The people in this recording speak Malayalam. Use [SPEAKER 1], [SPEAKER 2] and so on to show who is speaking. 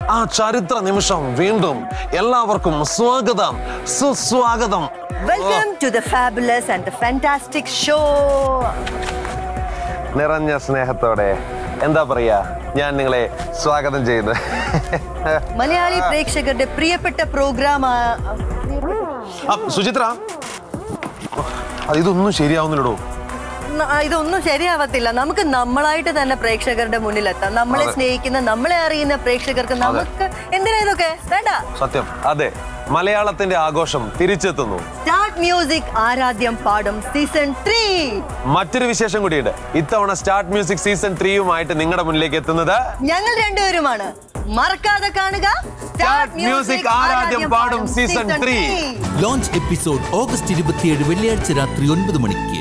[SPEAKER 1] ആ ചരിത്ര നിമിഷം വീണ്ടും എല്ലാവർക്കും സ്വാഗതം സുസ്വാഗതം
[SPEAKER 2] Welcome to the fabulous and the fantastic show.
[SPEAKER 1] നിറഞ്ഞ സ്നേഹത്തോടെ എന്താ പറയാ ഞാൻ നിങ്ങളെ സ്വാഗതം ചെയ്യുന്നു
[SPEAKER 2] മലയാളി പ്രേക്ഷകരുടെ പ്രിയപ്പെട്ട പ്രോഗ്രാം
[SPEAKER 1] ആ, സുചിത്ര അത് ഇതൊന്നും ശരിയാവുന്നില്ലടോ
[SPEAKER 2] ഇതൊന്നും ശരിയാവത്തില്ല നമുക്ക് നമ്മളായിട്ട് തന്നെ പ്രേക്ഷകരുടെ മുന്നിലെത്താം നമ്മളെ
[SPEAKER 1] അതെ.
[SPEAKER 2] സ്നേഹിക്കുന്ന നമ്മളെ അറിയുന്ന പ്രേക്ഷകർക്ക് നമുക്ക് എന്തിനാ ഇതൊക്കെ വേണ്ട
[SPEAKER 1] സത്യം അതെ മലയാളത്തിന്റെ ആഘോഷം തിരിച്ചെത്തുന്നു
[SPEAKER 2] സ്റ്റാർട്ട് മ്യൂസിക് ആരാധ്യം പാടും സീസൺ ത്രീ
[SPEAKER 1] മറ്റൊരു വിശേഷം കൂടിയുണ്ട് ഇത്തവണ സ്റ്റാർട്ട് മ്യൂസിക് സീസൺ ത്രീയുമായിട്ട് നിങ്ങളുടെ മുന്നിലേക്ക് എത്തുന്നത്
[SPEAKER 2] ഞങ്ങൾ രണ്ടുപേരുമാണ് മറക്കാതെ കാണുക
[SPEAKER 1] Start Music ആരാധ്യം പാടും season three.
[SPEAKER 3] Launch episode August ഇരുപത്തിയേഴ് വെള്ളിയാഴ്ച രാത്രി ഒൻപത് മണിക്ക്